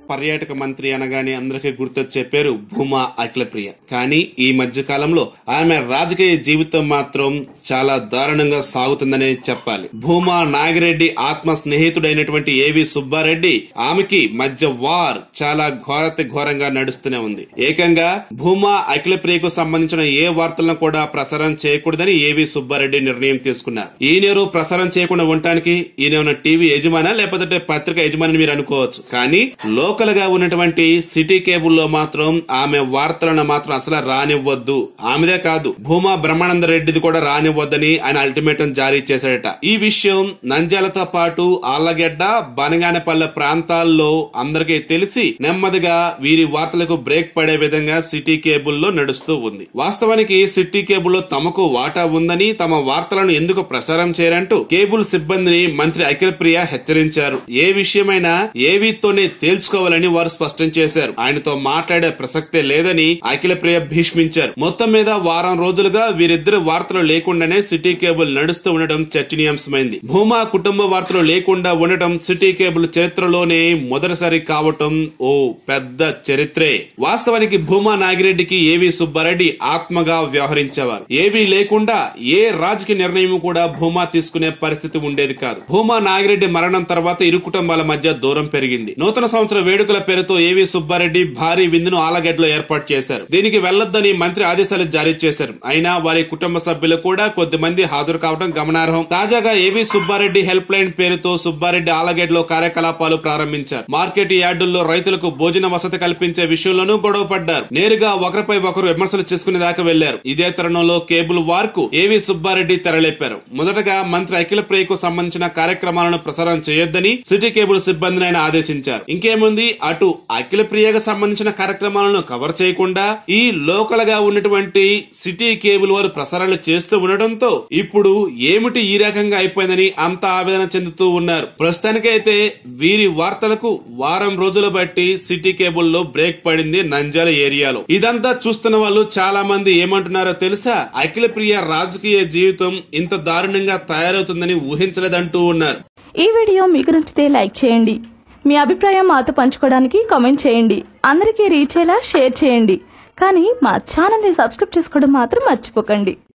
పర్యాటక మంత్రి అనగానే అందరికీ గుర్తొచ్చే పేరు భూమా అఖిలప్రియ కానీ ఈ మధ్య కాలంలో ఆమె రాజకీయ జీవితం మాత్రం చాలా దారుణంగా సాగుతుందనే చెప్పాలి భూమా నాగిరెడ్డి ఆత్మ స్నేహితుడైనటువంటి ఏవి సుబ్బారెడ్డి ఆమెకి మధ్య వార్ చాలా ఘోరత ఘోరంగా నడుస్తూనే ఉంది ఏకంగా భూమా అఖిలప్రియకు సంబంధించిన ఏ వార్తలను కూడా ప్రసారం చేయకూడదని ఏవి సుబ్బారెడ్డి నిర్ణయం తీసుకున్నారు ఈయనెవరు ప్రసారం చేయకుండా ఉండటానికి ఈయన ఉన్న టీవీ యజమానా లేకపోతే పత్రిక యజమాని మీరు అనుకోవచ్చు కానీ లోకల్ గా ఉన్నటువంటి సిటీ కేబుల్ లో మాత్రం ఆమె వార్తలను మాత్రం అసలు రానివ్వద్దు ఆమెదే కాదు భూమా బ్రహ్మానంద రెడ్డిది కూడా రానివ్వద్దని ఆయన అల్టిమేటం జారీ చేశాడట ఈ విషయం నంద్యాలతో పాటు ఆళ్లగడ్డ బనగానపల్లె ప్రాంతాల్లో అందరికీ తెలిసి నెమ్మదిగా వీరి వార్తలకు బ్రేక్ పడే విధంగా సిటీ కేబుల్ లో నడుస్తూ ఉంది వాస్తవానికి సిటీ కేబుల్ లో తమకు వాటా ఉందని తమ వార్తలను ఎందుకు ప్రసారం చేయరంటూ కేబుల్ సిబ్బందిని మంత్రి అఖిల ప్రియ హెచ్చరించారు ఏ విషయమైనా ఏవీతోనే తేల్చుకోవాలని వారు స్పష్టం చేశారు ఆయనతో మాట్లాడే ప్రసక్తే లేదని అఖిల ప్రియ భీష్మించారు మొత్తం మీద వారం రోజులుగా వీరిద్దరు వార్తలు లేకుండానే సిటీ కేబుల్ నడుస్తూ ఉండడం చర్చనీయాంశమైంది భూమా కుటుంబ వార్తలు లేకుండా ఉండటం సిటీ కేబుల్ చరిత్రలోనే మొదటిసారి కావటం ఓ పెద్ద చరిత్రే వాస్తవానికి భూమా నాగిరెడ్డికి ఏవి సుబ్బారెడ్డి ఆత్మగా వ్యవహరించేవారు ఏవీ లేకుండా ఏ రాజకీయ నిర్ణయం కూడా భూమా తీసుకునే పరిస్థితి ఉండేది కాదు భూమా నాగిరెడ్డి మరణం తర్వాత ఇరు కుటుంబాల మధ్య దూరం పెరిగింది నూతన సంవత్సర వేడుకల పేరుతో ఏవి సుబ్బారెడ్డి భారీ విందును ఆలగడ్డలో ఏర్పాటు చేశారు దీనికి వెళ్లొద్దని మంత్రి ఆదేశాలు జారీ చేశారు అయినా వారి కుటుంబ సభ్యులు కూడా కొద్ది మంది హాజరు కావడం గమనార్హం తాజాగా ఏవి సుబ్బారెడ్డి హెల్ప్ లైన్ పేరుతో సుబ్బారెడ్డి ఆలగడ్డలో కార్యకలాపాలు ప్రారంభించారు మార్కెట్ యార్డుల్లో రైతులకు భోజన వసతి కల్పించే విషయంలోనూ గొడవ పడ్డారు నేరుగా ఒకరిపై ఒకరు విమర్శలు చేసుకునే దాకా వెళ్లారు ఇదే తరుణంలో కేబుల్ వార్ కు ఏవి సుబ్బారెడ్డి తెరలేపారు మొదటగా మంత్రి అఖిల ప్రియకు సంబంధించిన కార్యక్రమాలను ప్రసారం చేయొద్దని సిటీ కేబుల్ సిబ్బందిని ఆయన ఆదేశించారు ఇంకేముంది అటు అఖిల ప్రియకు సంబంధించిన కార్యక్రమాలను కవర్ చేయకుండా ఈ లోకల్ గా ఉన్నటువంటి సిటీ కేబుల్ వారు ప్రసారాలు చేస్తూ ఉండడంతో ఇప్పుడు ఏమిటి ఈ రకంగా అయిపోయిందని అంత ఆవేదన చెందుతూ ఉన్నారు ప్రస్తుతానికైతే వీరి వార్తలకు వారం రోజుల బట్టి సిటీ కేబుల్ లో బ్రేక్ పడింది నంజాల ఏరియాలో ఇదంతా చూస్తున్న వాళ్ళు చాలా మంది ఏమంటున్నారో తెలుసా అఖిల ప్రియ రాజకీయ జీవితం ఇంత దారుణంగా తయారవుతుందని ఊహించలేదంటూ ఉన్నారు ఈ వీడియో మీకు నచ్చితే లైక్ చేయండి మీ అభిప్రాయం మాతో పంచుకోవడానికి కామెంట్ చేయండి అందరికీ రీచ్ అయ్యేలా షేర్ చేయండి కానీ మా ఛానల్ని సబ్స్క్రైబ్ చేసుకోవడం మాత్రం మర్చిపోకండి